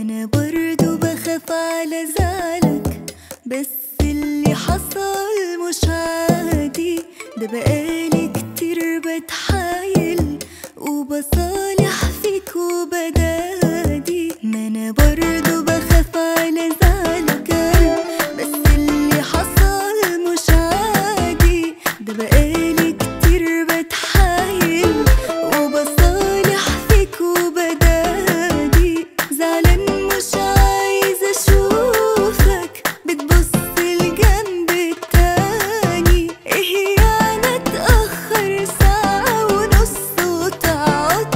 انا برضو بخاف على زعلك بس اللي حصل مش عادي ده بقالي كتير بتحايل وبصالح فيك وبدادي ما انا برضو بخاف على زعلك بس اللي حصل مش عادي ده بقالي كتير بتحايل وبصالح فيك وبدادي زعلان مش عايزة اشوفك بتبص الجنب التاني ايه يعني اتأخر ساعة ونص وتقعد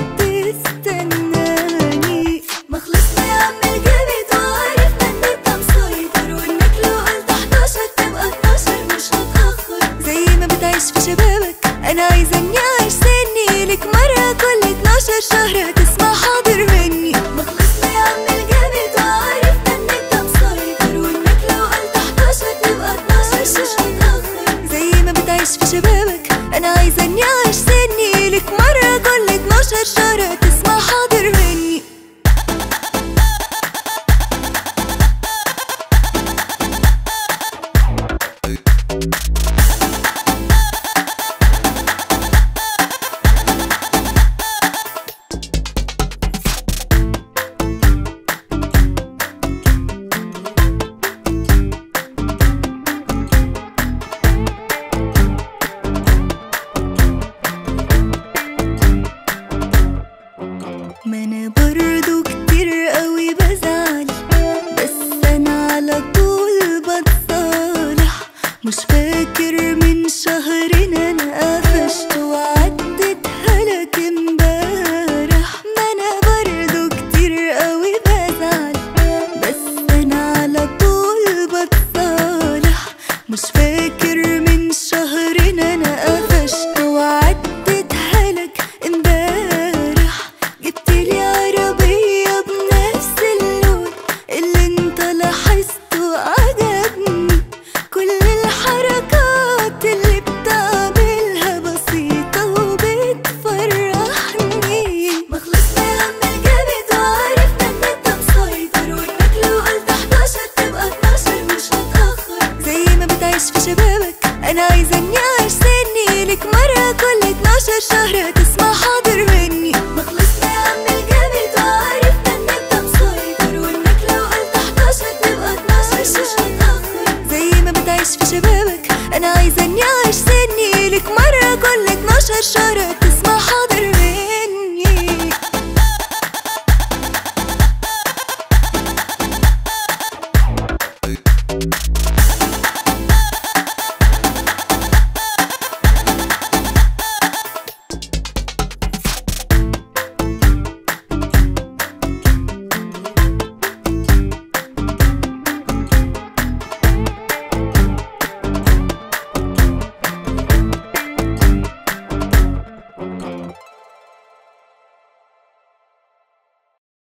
تستناني مخلصنا يا عم الجابت وعرفنا ان انت مسيطر وانك لو قلت 11 تبقى 12 مش هتأخر زي ما بتعيش في شبابك انا عايزة اني اعيش سني لك مرة كل 12 شهر هتسمع حاضر مني مخلصنا يا عم الجابت وعرفنا ان انت مسيطر وانك لو قلت 11 تبقى 12 مش هتأخر زي ما بتعيش في شبابك انا عايزة اني اعيش سني لك مرة كل 12 شهر هتسمع حاضر مني ما انا برضو كتير قوي بزعل بس انا على طول بتصالح مش فاكر من شهرين انا قفشت وعدتها لك امبارح ما انا برضو كتير قوي بزعل بس انا على طول بتصالح مش فاكر من شهرين انا قفشت وعدتها لك امبارح جبتلي عربية بنفس اللون اللي انت لاحظته عجبني كل الحركات اللي بتعملها بسيطة وبتفرحني مخلصنا يا عم الجابت وعرفنا ان انت مسيطر وانك لو قلت 11 تبقى 12 مش هتأخر زي ما بتعيش في شبابك انا عايزة اني اعيش سني لك مرة كل 12 شهر